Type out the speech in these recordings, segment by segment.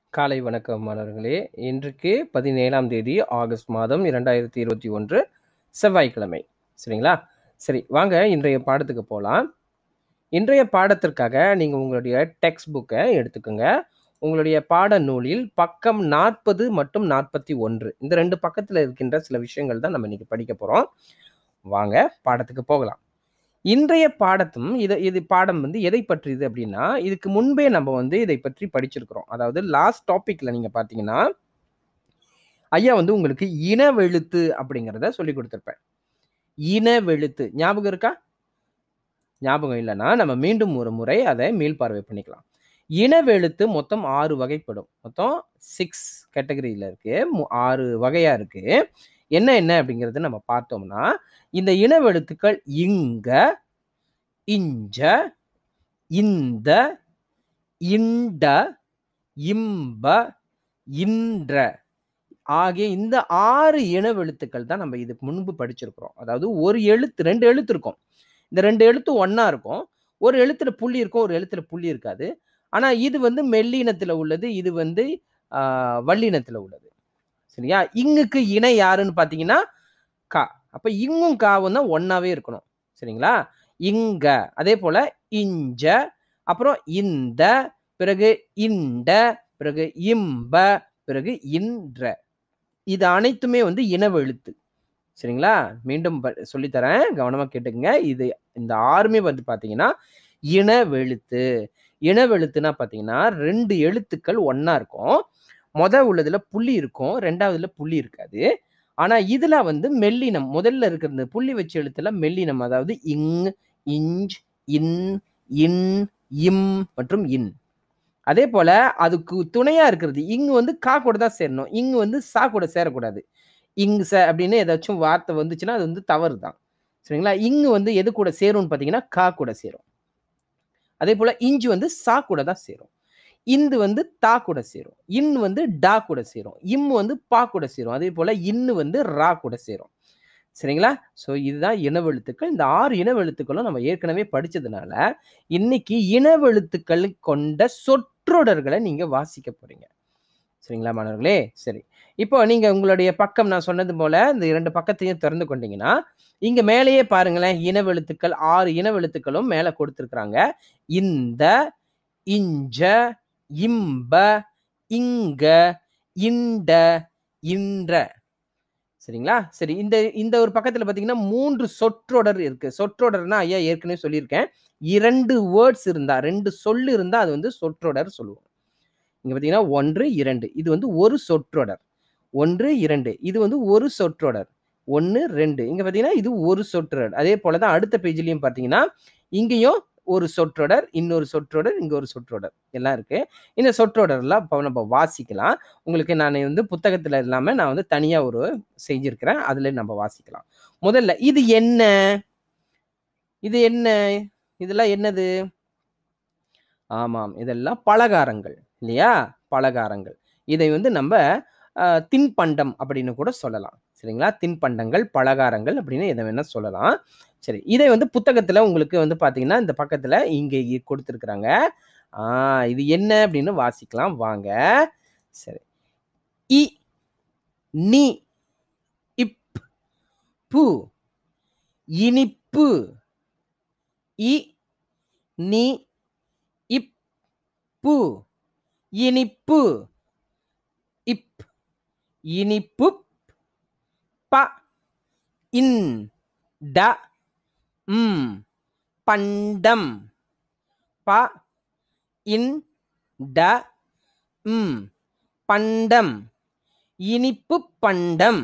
காலை வணக்கம் மாணவர்களே இன்றைக்கு பதினேழாம் தேதி ஆகஸ்ட் மாதம் இரண்டாயிரத்தி இருபத்தி ஒன்று செவ்வாய்க்கிழமை சரிங்களா சரி வாங்க இன்றைய பாடத்துக்கு போகலாம் இன்றைய பாடத்திற்காக நீங்கள் உங்களுடைய டெக்ஸ்ட் புக்கை எடுத்துக்கோங்க உங்களுடைய பாட நூலில் பக்கம் நாற்பது மற்றும் நாற்பத்தி ஒன்று இந்த ரெண்டு பக்கத்தில் இருக்கின்ற சில விஷயங்கள் தான் நம்ம இன்னைக்கு படிக்க போகிறோம் வாங்க பாடத்துக்கு போகலாம் இன்றைய பாடத்தும் இதை இது பாடம் வந்து எதை பற்றியது அப்படின்னா இதுக்கு முன்பே நம்ம வந்து இதை பற்றி படிச்சிருக்கிறோம் அதாவது லாஸ்ட் டாபிக்ல நீங்க பாத்தீங்கன்னா ஐயா வந்து உங்களுக்கு இனவெழுத்து அப்படிங்கிறத சொல்லி கொடுத்துருப்பேன் இனவெழுத்து ஞாபகம் இருக்கா ஞாபகம் இல்லைன்னா நம்ம மீண்டும் ஒரு முறை அதை மீள்பார்வை பண்ணிக்கலாம் இனவெழுத்து மொத்தம் ஆறு வகைப்படும் மொத்தம் சிக்ஸ் கேட்டகரியில் இருக்கு மு- ஆறு வகையா இருக்கு என்ன என்ன அப்படிங்கிறது நம்ம பார்த்தோம்னா இந்த இனவெழுத்துக்கள் இங்க இஞ்ச இந்த இண்ட இம்ப இன்ற ஆகிய இந்த ஆறு இனவெழுத்துக்கள் தான் நம்ம இதுக்கு முன்பு படிச்சிருக்கிறோம் அதாவது ஒரு எழுத்து ரெண்டு எழுத்து இருக்கும் இந்த ரெண்டு எழுத்து ஒண்ணா இருக்கும் ஒரு எழுத்துல புள்ளி இருக்கும் ஒரு எழுத்துல புள்ளி இருக்காது ஆனா இது வந்து மெல்லினத்துல உள்ளது இது வந்து ஆஹ், வல்லினத்துல உள்ளது சரியா இங்குக்கு இணை யாருன்னு பாத்தீங்கன்னா கா அப்ப இங்கும் காவும் தான் ஒன்னாவே இருக்கணும் சரிங்களா இங்க அதே போல இஞ்ச அப்புறம் இந்த பிறகு இந்த பிறகு இம்ப பிறகு இன்ற இது அனைத்துமே வந்து இனவெழுத்து சரிங்களா மீண்டும் ப- சொல்லித்தரேன் கவனமா கேட்டுக்கங்க இது இந்த ஆறுமே வந்து பாத்தீங்கன்னா இனவெழுத்து இனவெழுத்துனா பாத்தீங்கன்னா ரெண்டு எழுத்துக்கள் ஒண்ணா இருக்கும் முத உள்ளதுல புள்ளி இருக்கும் ரெண்டாவதுல புள்ளி இருக்காது ஆனா இதுல வந்து மெல்லினம் முதல்ல இருக்கிறது புள்ளி வச்ச எழுத்துல மெல்லினம் அதாவது இங் இஞ்ச் இன் இன் இம் மற்றும் இன் அதே போல அதுக்கு துணையா இருக்கிறது இங்கு வந்து கா கூட தான் சேரணும் இங்கு வந்து சா கூட சேரக்கூடாது இங்கு ச அப்படின்னு ஏதாச்சும் வார்த்தை வந்துச்சுன்னா அது வந்து தவறு தான் சரிங்களா இங்கு வந்து எது கூட சேரும்னு பார்த்தீங்கன்னா கா கூட சேரும் அதே போல இஞ்சு வந்து சா கூட தான் சேரும் இந்து வந்து தா கூட சேரும் இன் வந்து டா கூட சேரும் இம் வந்து பா கூட சேரும் அதே போல இன்னு வந்து ரா கூட சேரும் சரிங்களா ஸோ இதுதான் இனவெழுத்துக்கள் இந்த ஆறு இனவெழுத்துக்களும் நம்ம ஏற்கனவே படிச்சதுனால இன்னைக்கு இனவெழுத்துக்கள் கொண்ட சொற்றொடர்களை நீங்க வாசிக்க போறீங்க சரிங்களா மாணவர்களே சரி இப்போ நீங்க உங்களுடைய பக்கம் நான் சொன்னது போல இந்த இரண்டு பக்கத்தையும் திறந்து கொண்டீங்கன்னா இங்க மேலேயே பாருங்களேன் இனவெழுத்துக்கள் ஆறு இனவெழுத்துக்களும் மேலே கொடுத்துருக்குறாங்க இந்த இஞ்ச இம்ப இங்க இண்ட இன்ற சரிங்களா சரி இந்த இந்த ஒரு பக்கத்துல பாத்தீங்கன்னா மூன்று சொற்றொடர் இருக்கு சொற்றொடர்னா ஐயா ஏற்கனவே சொல்லியிருக்கேன் இரண்டு வேர்ட்ஸ் இருந்தா ரெண்டு சொல்லு இருந்தா அது வந்து சொற்றொடர் சொல்லுவோம் இங்க பாத்தீங்கன்னா ஒன்று இரண்டு இது வந்து ஒரு சொற்றொடர் ஒன்று இரண்டு இது வந்து ஒரு சொற்றொடர் ஒன்று ரெண்டு இங்க பாத்தீங்கன்னா இது ஒரு சொற்றொடர் அதே போலதான் அடுத்த பேஜ்லயும் பாத்தீங்கன்னா இங்கேயும் ஒரு சொற்றொடர் இன்னொரு சொற்றொடர் இங்க ஒரு சொற்றொடர் எல்லாம் இருக்கு இந்த சொற்றொடர்லாம் இப்போ நம்ம வாசிக்கலாம் உங்களுக்கு நான் வந்து புத்தகத்துல இல்லாம நான் வந்து தனியா ஒரு செஞ்சிருக்கிறேன் அதுல நம்ம வாசிக்கலாம் முதல்ல இது என்ன இது என்ன இதெல்லாம் என்னது ஆமாம் இதெல்லாம் பலகாரங்கள் இல்லையா பலகாரங்கள் இதை வந்து நம்ம அஹ், தின்பண்டம் அப்படின்னு கூட சொல்லலாம் சரிங்களா தின்பண்டங்கள் பலகாரங்கள் அப்படின்னு எதை வேணா சொல்லலாம் சரி இதை வந்து புத்தகத்துல உங்களுக்கு வந்து பாத்தீங்கன்னா இந்த பக்கத்துல இங்க இ- கொடுத்திருக்கிறாங்க ஆ இது என்ன அப்படின்னு வாசிக்கலாம் வாங்க சரி இ நீ இப் பு இனிப்பு இ நீ இப் பு இனிப்பு இப் இனிப்பு ப இன் ட ம் பண்டம் ப இன் ட ம் பண்டம் இனிப்பு பண்டம்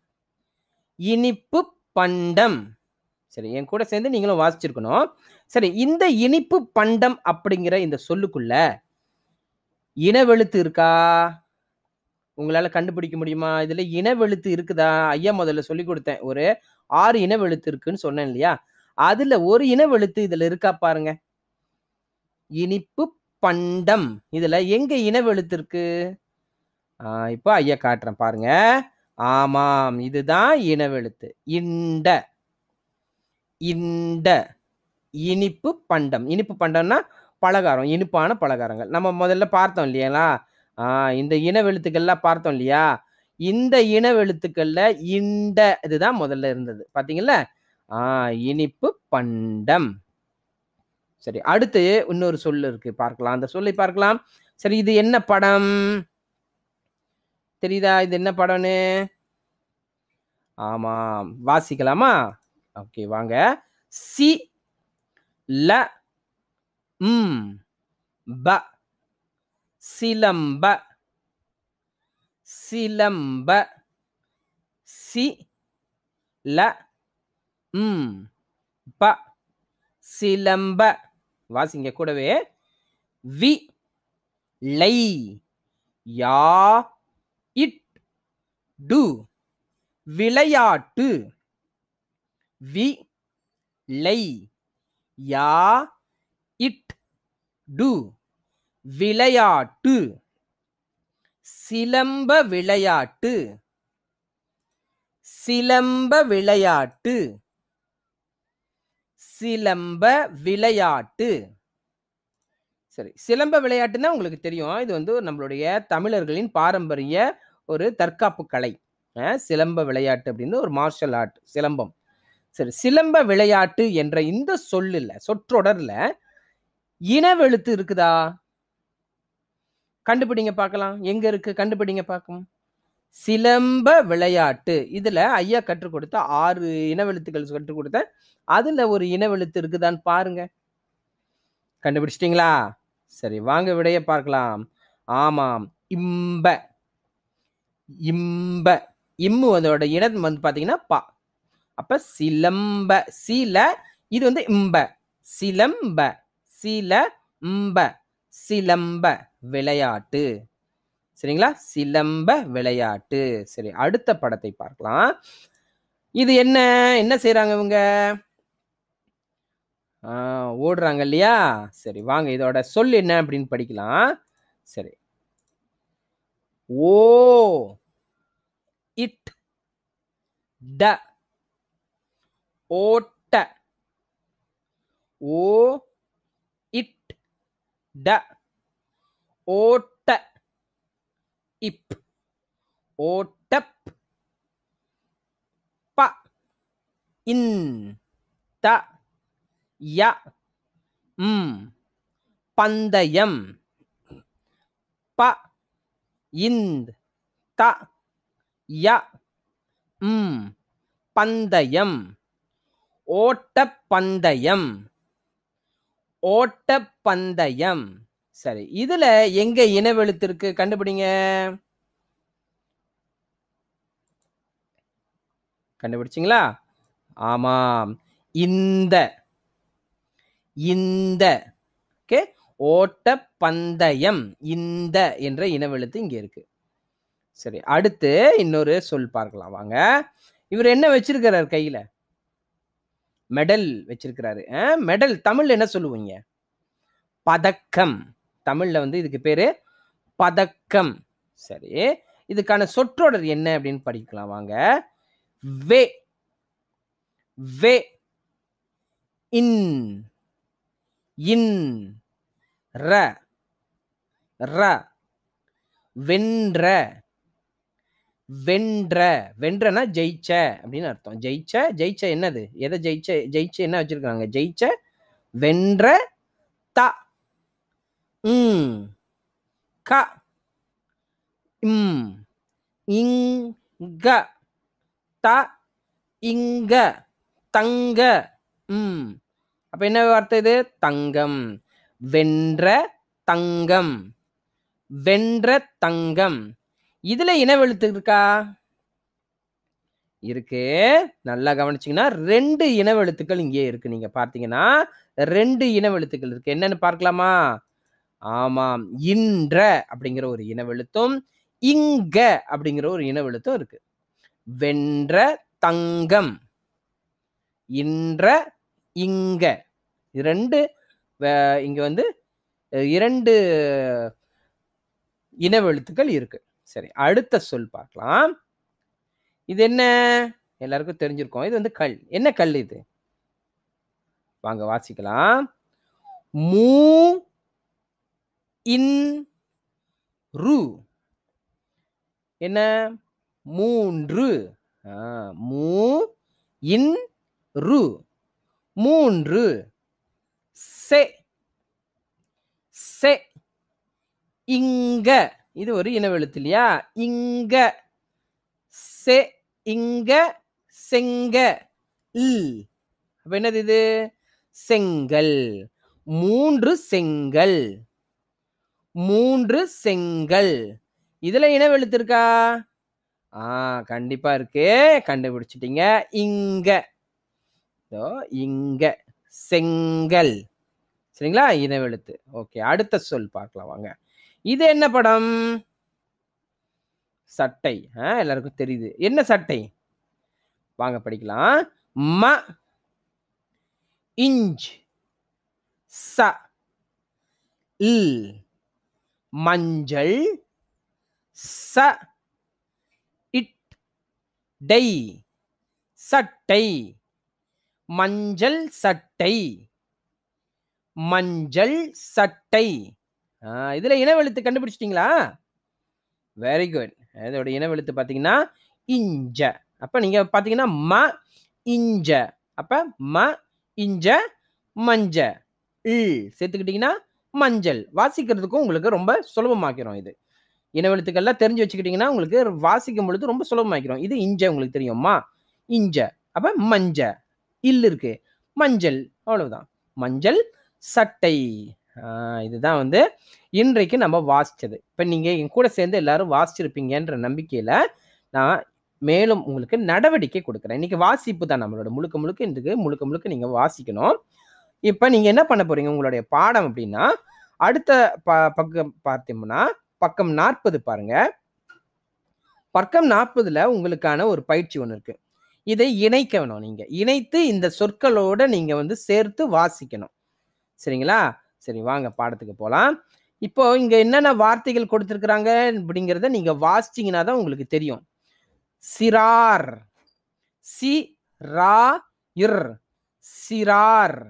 இனிப்பு பண்டம் சரி என் கூட சேர்ந்து நீங்களும் வாசிச்சிருக்கணும் சரி இந்த இனிப்பு பண்டம் அப்படிங்கிற இந்த சொல்லுக்குள்ள இனவெழுத்து இருக்கா உங்களால கண்டுபிடிக்க முடியுமா இதுல இனவெழுத்து இருக்குதா ஐயா முதல்ல சொல்லி கொடுத்தேன் ஒரு ஆறு இனவெழுத்து இருக்குன்னு சொன்னேன் இல்லையா அதுல ஒரு இனவெழுத்து இதுல இருக்கா பாருங்க இனிப்பு பண்டம் இதுல எங்க இனவெழுத்து இருக்கு ஆஹ் இப்போ ஐயா காட்டுறேன் பாருங்க ஆமாம் இதுதான் இனவெழுத்து இந்த இந்த இனிப்பு பண்டம் இனிப்பு பண்டம்னா பலகாரம் இனிப்பான பலகாரங்கள் நம்ம முதல்ல பார்த்தோம் இல்லையா ஆ இந்த இனவெழுத்துக்கள்லாம் பார்த்தோம் இல்லையா? இந்த இனவெழுத்துக்கள்ல இந்த இதுதான் முதல்ல இருந்தது. பார்த்தீங்கள்ல? ஆ இனிப்பு பண்டம். சரி. அடுத்து இன்னொரு சொல் இருக்கு பார்க்கலாம். அந்த சொல்லை பார்க்கலாம். சரி இது என்ன படம்? தெரியுதா? இது என்ன படம்னு? ஆமாம். வாசிக்கலாமா? ஓகே வாங்க. சி ல ம் ப சிலம்ப சிலம்ப சி ல ம் ப சிலம்ப வாசிங்க கூடவே வி லை யா இட் டு விளையாட்டு வி லை யா இட் டு விளையாட்டு சிலம்ப விளையாட்டு சிலம்ப விளையாட்டு சிலம்ப விளையாட்டு சரி சிலம்ப விளையாட்டுன்னா உங்களுக்கு தெரியும் இது வந்து நம்மளுடைய தமிழர்களின் பாரம்பரிய ஒரு தற்காப்பு கலை அஹ், சிலம்ப விளையாட்டு அப்படின்னு ஒரு மார்ஷல் ஆர்ட் சிலம்பம் சரி சிலம்ப விளையாட்டு என்ற இந்த சொல்லுல சொற்றொடர்ல இனவெழுத்து இருக்குதா கண்டுபிடிங்க பார்க்கலாம் எங்க இருக்கு கண்டுபிடிங்க பார்க்கும் சிலம்ப விளையாட்டு இதுல ஐயா கற்றுக் கொடுத்த ஆறு இனவெழுத்துக்கள் கற்றுக் கொடுத்த அதுல ஒரு இனவெழுத்து இருக்குதான்னு பாருங்க கண்டுபிடிச்சிட்டீங்களா சரி வாங்க விடைய பார்க்கலாம் ஆமாம் இம்ப இம்ப இம்மு அதோட இடம் வந்து பாத்தீங்கன்னா பா அப்ப சிலம்ப சீல இது வந்து இம்ப சிலம்ப சீல இம்ப சிலம்ப விளையாட்டு சரிங்களா சிலம்ப விளையாட்டு சரி அடுத்த படத்தை பார்க்கலாம் இது என்ன என்ன செய்றாங்க இவங்க ஆ, ஓடுறாங்க இல்லையா சரி வாங்க இதோட சொல் என்ன அப்படின்னு படிக்கலாம் சரி ஓ இட் ட ஓட்ட ஓ இட் ட ஓட்ட இப் ஓட்டப் ப இன் த ய ம் பந்தயம் ப இந்த் த ய ம் பந்தயம் ஓட்டப்பந்தயம் ஓட்டப்பந்தயம் சரி இதுல எங்க இனவெழுத்து இருக்கு கண்டுபிடிங்க கண்டுபிடிச்சிங்களா ஆமாம் இந்த இந்த ஓகே ஓட்டப்பந்தயம் இந்த என்ற இனவெழுத்து இங்க இருக்கு சரி அடுத்து இன்னொரு சொல் பார்க்கலாம் வாங்க இவர் என்ன வச்சிருக்கிறார் கையில மெடல் வச்சிருக்கிறாரு மெடல் தமிழ்ல என்ன சொல்லுவீங்க பதக்கம் தமிழ்ல வந்து இதுக்கு பேரு பதக்கம் சரி இதுக்கான சொற்றொடர் என்ன அப்படின்னு படிக்கலாம் வாங்க வே வே இன் இன் ர ர வென்ற வென்ற வென்றனா ஜெயிச்ச அப்படின்னு அர்த்தம் ஜெயிச்ச ஜெயிச்ச என்னது எதை ஜெயிச்ச ஜெயிச்ச என்ன வச்சிருக்காங்க ஜெயிச்ச வென்ற த ம் க ம் இங்க த இங்க தங்க ம் அப்ப என்ன வார்த்தை இது தங்கம் வென்ற தங்கம் வென்ற தங்கம் இதுல இனவெழுத்து இருக்கா இருக்கு நல்லா கவனிச்சீங்கன்னா ரெண்டு இனவெழுத்துக்கள் இங்கே இருக்கு நீங்க பார்த்தீங்கன்னா ரெண்டு இனவெழுத்துக்கள் இருக்கு என்னன்னு பார்க்கலாமா ஆமாம் இன்ற அப்படிங்கிற ஒரு இனவெழுத்தும் இங்க அப்படிங்கிற ஒரு இனவெழுத்தும் இருக்கு வென்ற தங்கம் இன்ற இங்க இது ரெண்டு வே- இங்க வந்து அஹ், இரண்டு இனவெழுத்துக்கள் இருக்கு சரி அடுத்த சொல் பார்க்கலாம் இது என்ன எல்லாருக்கும் தெரிஞ்சிருக்கும் இது வந்து கல் என்ன கல் இது வாங்க வாசிக்கலாம் மூ இன் ரு என்ன மூன்று ஆ, மூ இன் ரு மூன்று செ செ இங்க இது ஒரு இனவெழுத்து இல்லையா இங்க செ இங்க செங்க இல் அப்ப என்னது இது செங்கல் மூன்று செங்கல் மூன்று செங்கல் இதுல இனவெழுத்து இருக்கா ஆ கண்டிப்பா இருக்கு கண்டுபிடிச்சிட்டீங்க இங்க இதோ இங்க செங்கல் சரிங்களா இனவெழுத்து ஓகே அடுத்த சொல் பார்க்கலாம் வாங்க இது என்ன படம் சட்டை ஆ, எல்லாருக்கும் தெரியுது என்ன சட்டை வாங்க படிக்கலாம் ம இஞ்ச் ச இல் மஞ்சள் ச இட் டை சட்டை மஞ்சள் சட்டை மஞ்சள் சட்டை ஆ, இதுல இனவெழுத்து கண்டுபிடிச்சிட்டீங்களா வெரி குட் இதோட இனவெழுத்து பார்த்தீங்கன்னா இஞ்ச அப்ப நீங்க பார்த்தீங்கன்னா ம இஞ்ச அப்ப ம இஞ்ச மஞ்ச இல் சேர்த்துக்கிட்டீங்கன்னா மஞ்சள் வாசிக்கிறதுக்கும் உங்களுக்கு ரொம்ப சுலபமாக்கிறோம் இது இனவெழுத்துக்கள்லாம் தெரிஞ்சு வச்சுக்கிட்டீங்கன்னா உங்களுக்கு வாசிக்கும் பொழுது ரொம்ப சுலபமாக்கிறோம் இது இஞ்ச உங்களுக்கு தெரியுமா இஞ்ச அப்ப மஞ்ச இல் இருக்கு மஞ்சள் அவ்வளவுதான் மஞ்சள் சட்டை ஆஹ் இதுதான் வந்து இன்றைக்கு நம்ம வாசிச்சது இப்போ நீங்கள் என் கூட சேர்ந்து எல்லாரும் வாசிச்சிருப்பீங்கன்ற நம்பிக்கையில் நான் மேலும் உங்களுக்கு நடவடிக்கை கொடுக்குறேன் இன்னைக்கு வாசிப்பு தான் நம்மளோட முழுக்க முழுக்க இன்றைக்கு முழுக்க முழுக்க நீங்கள் வாசிக்கணும் இப்போ நீங்கள் என்ன பண்ண போறீங்க உங்களுடைய பாடம் அப்படின்னா அடுத்த ப பக்கம் பார்த்தோம்னா பக்கம் நாற்பது பாருங்க பக்கம் நாற்பதுல உங்களுக்கான ஒரு பயிற்சி ஒன்று இருக்கு இதை இணைக்கணும் நீங்க இணைத்து இந்த சொற்களோட நீங்க வந்து சேர்த்து வாசிக்கணும் சரிங்களா சரி வாங்க பாடத்துக்கு போகலாம் இப்போ இங்க என்னென்ன வார்த்தைகள் கொடுத்துருக்குறாங்க அப்படிங்கிறத நீங்க வாசிச்சீங்கன்னா தான் உங்களுக்கு தெரியும் சிறார் சி ரா இர் சிறார்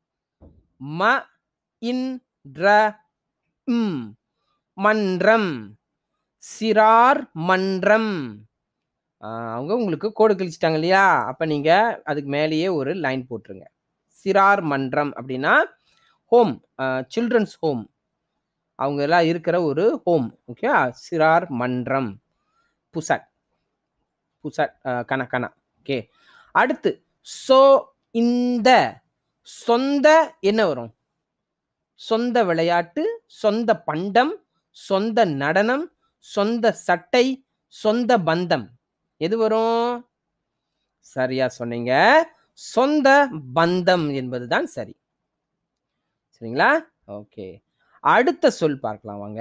ம இன் ர ம் மன்றம் சிறார் மன்றம் ஆ, அவங்க உங்களுக்கு கோடு கழிச்சிட்டாங்க இல்லையா அப்ப நீங்க அதுக்கு மேலேயே ஒரு லைன் போட்டுருங்க சிறார் மன்றம் அப்படின்னா ஹோம் சில்ட்ரன்ஸ் ஹோம் அவங்க எல்லாம் இருக்கிற ஒரு ஹோம் ஓகே சிறார் மன்றம் புசட் புசட் அஹ், கன கன ஓகே அடுத்து சோ இந்த சொந்த என்ன வரும் சொந்த விளையாட்டு சொந்த பண்டம் சொந்த நடனம் சொந்த சட்டை சொந்த பந்தம் எது வரும் சரியா சொன்னீங்க சொந்த பந்தம் என்பதுதான் சரி சரிங்களா ஓகே அடுத்த சொல் பார்க்கலாம் வாங்க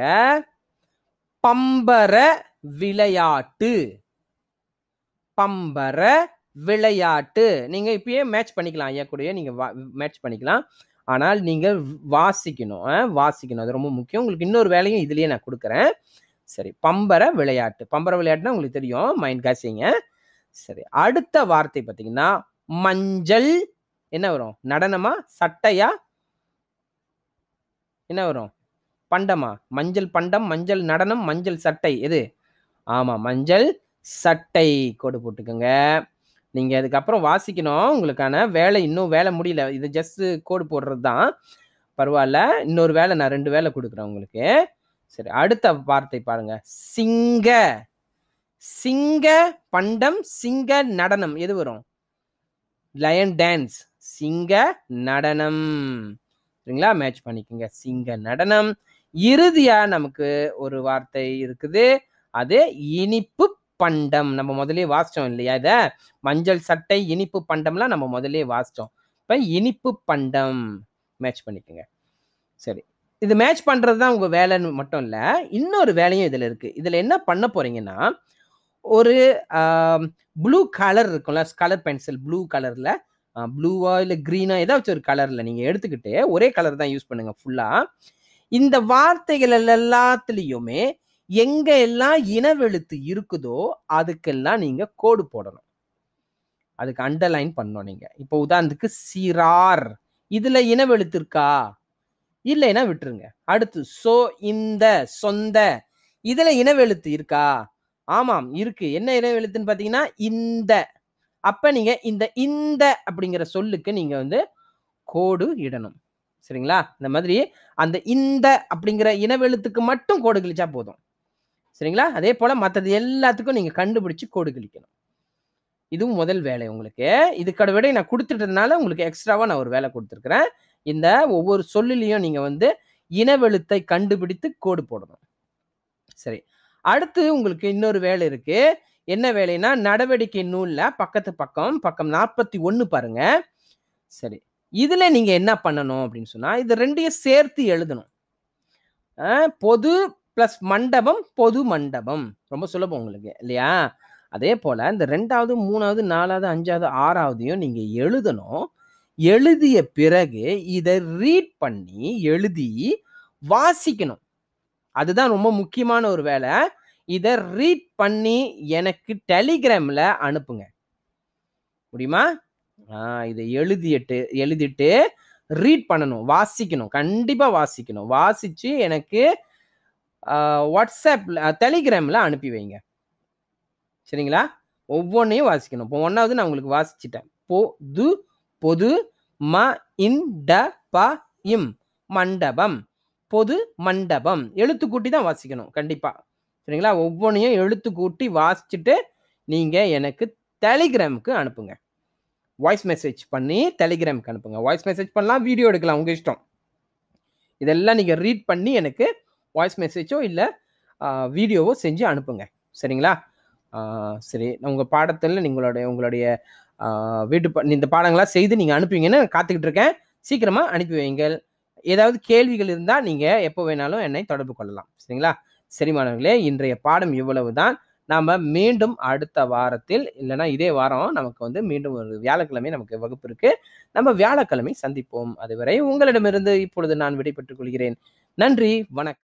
பம்பர விளையாட்டு பம்பர விளையாட்டு நீங்க இப்பயே மேட்ச் பண்ணிக்கலாம் ஐயா கூடயே நீங்க மேட்ச் பண்ணிக்கலாம் ஆனால் நீங்க வாசிக்கணும் அஹ், வாசிக்கணும் அது ரொம்ப முக்கியம் உங்களுக்கு இன்னொரு வேலையும் இதுலயே நான் கொடுக்குறேன் சரி பம்பர விளையாட்டு பம்பர விளையாட்டுனா உங்களுக்கு தெரியும் மைண்ட் காசிங்க சரி அடுத்த வார்த்தை பார்த்தீங்கன்னா மஞ்சள் என்ன வரும் நடனமா சட்டையா என்ன வரும் பண்டமா மஞ்சள் பண்டம் மஞ்சள் நடனம் மஞ்சள் சட்டை எது ஆமா மஞ்சள் சட்டை கோடு போட்டுக்கோங்க நீங்க அதுக்கப்புறம் வாசிக்கணும் உங்களுக்கான வேலை இன்னும் வேலை முடியல இது ஜஸ்ட் கோடு போடுறது தான் பரவாயில்ல இன்னொரு வேலை நான் ரெண்டு வேலை கொடுக்குறேன் உங்களுக்கு சரி அடுத்த வார்த்தை பாருங்க சிங்க சிங்க பண்டம் சிங்க நடனம் எது வரும் லயன் டான்ஸ் சிங்க நடனம் சரிங்களா மேட்ச் பண்ணிக்கோங்க சிங்க நடனம் இறுதியா நமக்கு ஒரு வார்த்தை இருக்குது அது இனிப்பு பண்டம் நம்ம முதல்லயே வாசிச்சோம் இல்லையா இத மஞ்சள் சட்டை இனிப்பு பண்டம்லாம் நம்ம முதல்லயே வாசிச்சோம் இப்ப இனிப்பு பண்டம் மேட்ச் பண்ணிக்கோங்க சரி இது மேட்ச் பண்றது தான் உங்க வேலைன்னு மட்டும் இல்ல இன்னொரு வேலையும் இதுல இருக்கு இதுல என்ன பண்ண போறீங்கன்னா ஒரு ப்ளூ கலர் இருக்கும்ல கலர் பென்சில் ப்ளூ கலர்ல ப்ளூவா இல்லை க்ரீனா ஏதாச்சும் ஒரு கலர்ல நீங்க எடுத்துக்கிட்டு ஒரே கலர் தான் யூஸ் பண்ணுங்க ஃபுல்லா இந்த வார்த்தைகள் எல்லாத்துலேயுமே எங்க எல்லாம் இனவெழுத்து இருக்குதோ அதுக்கெல்லாம் நீங்க கோடு போடணும் அதுக்கு அண்டர்லைன் பண்ணணும் நீங்க இப்போ உதாரணத்துக்கு சிறார் இதுல இனவெழுத்து இருக்கா இல்லைன்னா விட்டுருங்க அடுத்து சோ இந்த சொந்த இதுல இனவெழுத்து இருக்கா ஆமாம் இருக்கு என்ன இனவெழுத்துன்னு பார்த்தீங்கன்னா இந்த அப்ப நீங்க இந்த இந்த அப்படிங்கிற சொல்லுக்கு நீங்க வந்து கோடு இடணும் சரிங்களா இந்த மாதிரி அந்த இந்த அப்படிங்கிற இனவெழுத்துக்கு மட்டும் கோடு கிழிச்சா போதும் சரிங்களா அதே போல மற்றது எல்லாத்துக்கும் நீங்க கண்டுபிடிச்சு கோடு கிழிக்கணும் இதுவும் முதல் வேலை உங்களுக்கு இதுக்கட விட நான் கொடுத்துட்டதுனால உங்களுக்கு எக்ஸ்ட்ராவா நான் ஒரு வேலை கொடுத்துருக்கிறேன் இந்த ஒவ்வொரு சொல்லிலையும் நீங்க வந்து இனவெழுத்தை கண்டுபிடித்து கோடு போடணும் சரி அடுத்து உங்களுக்கு இன்னொரு வேலை இருக்கு என்ன வேலைன்னா நடவடிக்கை நூல்ல பக்கத்து பக்கம் பக்கம் நாற்பத்தி ஒன்று பாருங்க சரி இதுல நீங்க என்ன பண்ணணும் அப்படின்னு சொன்னா இது ரெண்டையும் சேர்த்து எழுதணும் அஹ், பொது பிளஸ் மண்டபம் பொது மண்டபம் ரொம்ப சுலபம் உங்களுக்கு இல்லையா அதே போல இந்த ரெண்டாவது மூணாவது நாலாவது அஞ்சாவது ஆறாவதையும் நீங்க எழுதணும் எழுதிய பிறகு இதை ரீட் பண்ணி எழுதி வாசிக்கணும் அதுதான் ரொம்ப முக்கியமான ஒரு வேலை இதை ரீட் பண்ணி எனக்கு டெலிகிராம்ல அனுப்புங்க முடியுமா ஆ, இதை எழுதிட்டு எழுதிட்டு ரீட் பண்ணணும் வாசிக்கணும் கண்டிப்பா வாசிக்கணும் வாசிச்சு எனக்கு வாட்ஸ்அப்ல டெலிகிராம்ல அனுப்பி வைங்க சரிங்களா ஒவ்வொன்றையும் வாசிக்கணும் இப்போ ஒன்றாவது நான் உங்களுக்கு வாசிச்சிட்டேன் பொது பொது ம இன் ட ப இம் மண்டபம் பொது மண்டபம் எழுத்து கூட்டி தான் வாசிக்கணும் கண்டிப்பா சரிங்களா ஒவ்வொன்றையும் எழுத்து கூட்டி வாசிச்சுட்டு நீங்க எனக்கு டெலிகிராமுக்கு அனுப்புங்க வாய்ஸ் மெசேஜ் பண்ணி டெலிகிராமுக்கு அனுப்புங்க வாய்ஸ் மெசேஜ் பண்ணலாம் வீடியோ எடுக்கலாம் உங்க இஷ்டம் இதெல்லாம் நீங்க ரீட் பண்ணி எனக்கு வாய்ஸ் மெசேஜோ இல்லை வீடியோவோ செஞ்சு அனுப்புங்க சரிங்களா ஆ, சரி உங்கள் பாடத்தில் நீங்களுடைய உங்களுடைய ஆ, வீட்டு ப இந்த பாடங்களாக செய்து நீங்கள் அனுப்புவீங்கன்னு நான் காத்துக்கிட்டு இருக்கேன் சீக்கிரமாக அனுப்பி வைங்கள் ஏதாவது கேள்விகள் இருந்தால் நீங்கள் எப்போ வேணாலும் என்னை தொடர்பு கொள்ளலாம் சரிங்களா சரி மாணவர்களே இன்றைய பாடம் இவ்வளவு தான் நாம் மீண்டும் அடுத்த வாரத்தில் இல்லைன்னா இதே வாரம் நமக்கு வந்து மீண்டும் ஒரு வியாழக்கிழமை நமக்கு வகுப்பு இருக்கு நம்ம வியாழக்கிழமை சந்திப்போம் அதுவரை உங்களிடமிருந்து இப்பொழுது நான் விடைபெற்றுக் கொள்கிறேன் நன்றி வணக்கம்